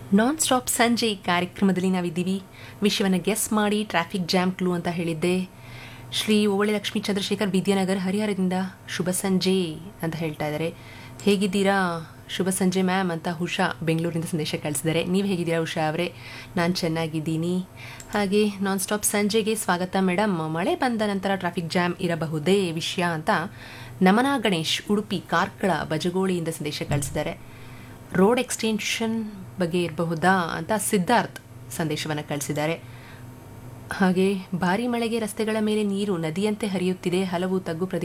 non stop ಸಂಜೆ ಕಾರ್ಯಕ್ರಮದಲ್ಲಿ ನಾವಿದ್ದೀವಿ ವಿಷಯವನ್ನು ಗೆಸ್ ಮಾಡಿ ಟ್ರಾಫಿಕ್ ಜಾಮ್ ಕ್ಲೂ ಅಂತ ಹೇಳಿದ್ದೆ ಶ್ರೀ ಓವಳೆ ಲಕ್ಷ್ಮೀ ಚಂದ್ರಶೇಖರ್ ವಿದ್ಯಾನಗರ್ ಹರಿಹರದಿಂದ ಶುಭ ಸಂಜೆ ಅಂತ ಹೇಳ್ತಾ ಇದ್ದಾರೆ ಹೇಗಿದ್ದೀರಾ ಶುಭ ಸಂಜೆ ಮ್ಯಾಮ್ ಅಂತ ಉಷಾ ಬೆಂಗಳೂರಿಂದ ಸಂದೇಶ ಕಳಿಸಿದ್ದಾರೆ ನೀವು ಹೇಗಿದ್ದೀರಾ ಉಷಾ ಅವರೇ ನಾನು ಚೆನ್ನಾಗಿದ್ದೀನಿ ಹಾಗೆ ನಾನ್ ಸ್ಟಾಪ್ ಸಂಜೆಗೆ ಸ್ವಾಗತ ಮೇಡಮ್ ಮಳೆ ಬಂದ ನಂತರ ಟ್ರಾಫಿಕ್ ಜಾಮ್ ಇರಬಹುದೇ ವಿಷಯ ಅಂತ ನಮನಾ ಗಣೇಶ್ ಉಡುಪಿ ಕಾರ್ಕಳ ಬಜಗೋಳಿಯಿಂದ ಸಂದೇಶ ಕಳಿಸಿದ್ದಾರೆ ರೋಡ್ ಎಕ್ಸ್ಟೆನ್ಷನ್ ಬಗ್ಗೆ ಇರಬಹುದಾ ಅಂತ ಸಿದ್ಧಾರ್ಥ್ ಸಂದೇಶವನ್ನು ಕಳಿಸಿದ್ದಾರೆ ಹಾಗೆ ಭಾರಿ ಮಳೆಗೆ ರಸ್ತೆಗಳ ಮೇಲೆ ನೀರು ನದಿಯಂತೆ ಹರಿಯುತ್ತಿದೆ ಹಲವು ತಗ್ಗು ಪ್ರದೇಶ